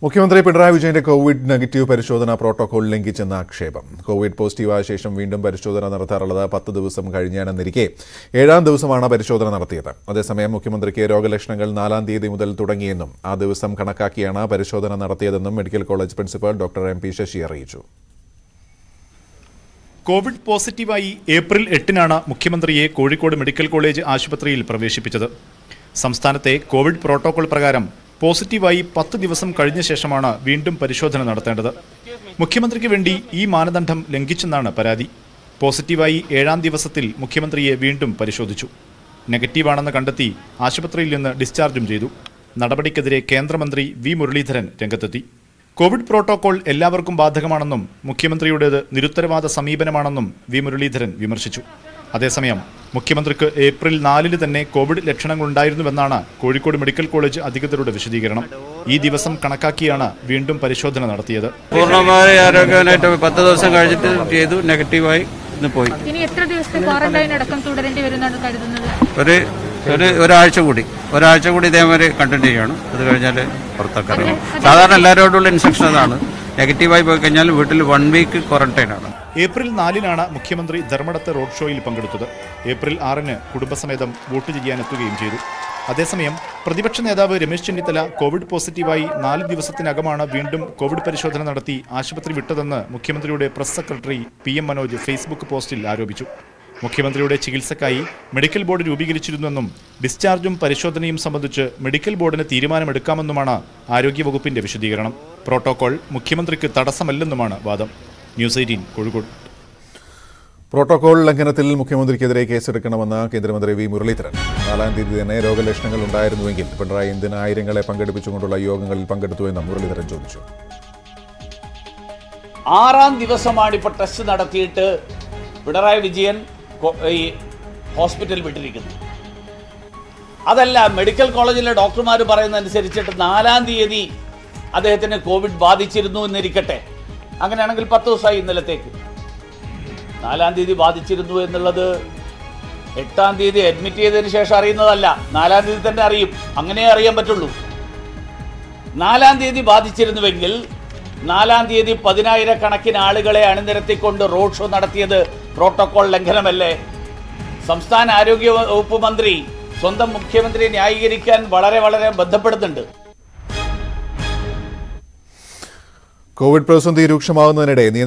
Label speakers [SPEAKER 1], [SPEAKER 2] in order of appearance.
[SPEAKER 1] മുഖ്യമന്ത്രി പിണറായി വിജയന്റെ covid negative പരിശോധന പ്രോട്ടോകോൾ ലംഘിച്ചെന്ന ആക്ഷേപം കോവിഡ് പോസിറ്റീവായ ശേഷം വീണ്ടും പരിശോധന നടത്താറുള്ളത് പത്ത് ദിവസം കഴിഞ്ഞാണെന്നിരിക്കെ ഏഴാം ദിവസമാണ് പരിശോധന നടത്തിയത് അതേസമയം മുഖ്യമന്ത്രിക്ക് രോഗലക്ഷണങ്ങൾ നാലാം തീയതി മുതൽ തുടങ്ങിയെന്നും ആ ദിവസം കണക്കാക്കിയാണ് പരിശോധന നടത്തിയതെന്നും medical college principal doctor M P Sasi അറിയിച്ചു
[SPEAKER 2] കോവിഡ് പോസിറ്റീവായി ഏപ്രിൽ എട്ടിനാണ് മുഖ്യമന്ത്രിയെ കോഴിക്കോട് മെഡിക്കൽ കോളേജ് ആശുപത്രിയിൽ പ്രവേശിപ്പിച്ചത് സംസ്ഥാനത്തെ കോവിഡ് പ്രോട്ടോകോൾ പ്രകാരം പോസിറ്റീവായി പത്ത് ദിവസം കഴിഞ്ഞ ശേഷമാണ് വീണ്ടും പരിശോധന നടത്തേണ്ടത് മുഖ്യമന്ത്രിക്ക് വേണ്ടി ഈ മാനദണ്ഡം ലംഘിച്ചെന്നാണ് പരാതി പോസിറ്റീവായി ഏഴാം ദിവസത്തിൽ മുഖ്യമന്ത്രിയെ വീണ്ടും പരിശോധിച്ചു നെഗറ്റീവാണെന്ന് കണ്ടെത്തി ആശുപത്രിയിൽ നിന്ന് ഡിസ്ചാർജും ചെയ്തു നടപടിക്കെതിരെ കേന്ദ്രമന്ത്രി വി മുരളീധരൻ രംഗത്തെത്തി കോവിഡ് പ്രോട്ടോകോൾ എല്ലാവർക്കും ബാധകമാണെന്നും മുഖ്യമന്ത്രിയുടേത് നിരുത്തരവാദ സമീപനമാണെന്നും വി മുരളീധരൻ വിമർശിച്ചു അതേസമയം മുഖ്യമന്ത്രിക്ക് ഏപ്രിൽ നാലിന് തന്നെ കോവിഡ് ലക്ഷണങ്ങളുണ്ടായിരുന്നുവെന്നാണ് കോഴിക്കോട് മെഡിക്കൽ കോളേജ് അധികൃതരുടെ വിശദീകരണം ഈ ദിവസം കണക്കാക്കിയാണ് വീണ്ടും പരിശോധന നടത്തിയത്
[SPEAKER 3] പൂർണ്ണമായ ആരോഗ്യവാനായിട്ട് പത്ത് ദിവസം കഴിഞ്ഞിട്ട് ചെയ്തു നെഗറ്റീവായി ഇന്ന് പോയി
[SPEAKER 4] ഇനി എത്ര ദിവസത്തെ ക്വാറന്റൈൻ അടക്കം തുടരേണ്ടി വരുമെന്നാണ് കരുതുന്നത്
[SPEAKER 3] ഒരു ഒരു ഒരാഴ്ച കൂടി ഒരാഴ്ച കൂടി ഇതേമാതിരി കണ്ടിന്യൂ ചെയ്യണം അത് കഴിഞ്ഞാൽ പുറത്തൊക്കെ ഇറങ്ങും സാധാരണ എല്ലാവരോടുള്ള ഇൻസ്ട്രക്ഷൻ അതാണ് നെഗറ്റീവായി പോയി കഴിഞ്ഞാൽ വീട്ടിൽ വൺ വീക്ക് ക്വാറന്റൈൻ ആണ്
[SPEAKER 2] ഏപ്രിൽ നാലിനാണ് മുഖ്യമന്ത്രി ധർമ്മടത്ത് റോഡ് ഷോയിൽ പങ്കെടുത്തത് ഏപ്രിൽ ആറിന് കുടുംബസമേതം വോട്ട് ചെയ്യാനെത്തുകയും ചെയ്തു അതേസമയം പ്രതിപക്ഷ നേതാവ് രമേശ് ചെന്നിത്തല കോവിഡ് പോസിറ്റീവായി നാല് ദിവസത്തിനകമാണ് വീണ്ടും കോവിഡ് പരിശോധന നടത്തി ആശുപത്രി വിട്ടതെന്ന് മുഖ്യമന്ത്രിയുടെ press secretary P M Manoj Facebook പോസ്റ്റിൽ ആരോപിച്ചു മുഖ്യമന്ത്രിയുടെ ചികിത്സക്കായി മെഡിക്കൽ ബോർഡ് രൂപീകരിച്ചിരുന്നെന്നും ഡിസ്ചാർജും പരിശോധനയും സംബന്ധിച്ച് മെഡിക്കൽ ബോർഡിന് തീരുമാനമെടുക്കാമെന്നുമാണ് ആരോഗ്യവകുപ്പിന്റെ വിശദീകരണം പ്രോട്ടോകോൾ മുഖ്യമന്ത്രിക്ക് തടസ്സമല്ലെന്നുമാണ് വാദം ന്യൂസ് എയ്റ്റീൻ കോഴിക്കോട്
[SPEAKER 1] പ്രോട്ടോകോൾ ലംഘനത്തിൽ മുഖ്യമന്ത്രിക്കെതിരെ കേസെടുക്കണമെന്ന് കേന്ദ്രമന്ത്രി വി മുരളീധരൻ നാലാം തീയതി തന്നെ രോഗലക്ഷണങ്ങൾ ഉണ്ടായിരുന്നുവെങ്കിൽ പിണറായി എന്തിന് ആയിരങ്ങളെ പങ്കെടുപ്പിച്ചുകൊണ്ടുള്ള യോഗങ്ങളിൽ പങ്കെടുത്തുവെന്നും മുരളീധരൻ ചോദിച്ചു
[SPEAKER 5] ആറാം ദിവസമാണ് ഇപ്പോൾ ടെസ്റ്റ് നടത്തിയിട്ട് പിണറായി വിജയൻ കൊ- ഈ ഹോസ്പിറ്റൽ വിട്ടിരിക്കുന്നത് അതല്ല മെഡിക്കൽ കോളേജിലെ ഡോക്ടർമാർ പറയുന്നതനുസരിച്ചിട്ട് നാലാം തീയതി അദ്ദേഹത്തിന് കോവിഡ് ബാധിച്ചിരുന്നു എന്നിരിക്കട്ടെ അങ്ങനെയാണെങ്കിൽ പത്ത് ദിവസമായി ഇന്നലത്തേക്ക് നാലാം തീയതി ബാധിച്ചിരുന്നു എന്നുള്ളത് എട്ടാം തീയതി അഡ്മിറ്റ് ചെയ്തതിന് ശേഷം അറിയുന്നതല്ല നാലാം തീയതി തന്നെ അറിയും അങ്ങനെ അറിയാൻ പറ്റുള്ളൂ നാലാം തീയതി ബാധിച്ചിരുന്നുവെങ്കിൽ നാലാം തീയതി പതിനായിരക്കണക്കിന് ആളുകളെ അണിനിരത്തിക്കൊണ്ട് റോഡ് ഷോ നടത്തിയത് പ്രോട്ടോകോൾ ലംഘനമല്ലേ സംസ്ഥാന ആരോഗ്യ വകുപ്പ് മന്ത്രി സ്വന്തം മുഖ്യമന്ത്രിയെ ന്യായീകരിക്കാൻ വളരെ വളരെ ബന്ധപ്പെടുന്നുണ്ട്
[SPEAKER 1] കോവിഡ് പ്രതിസന്ധി രൂക്ഷമാകുന്നതിനിടെ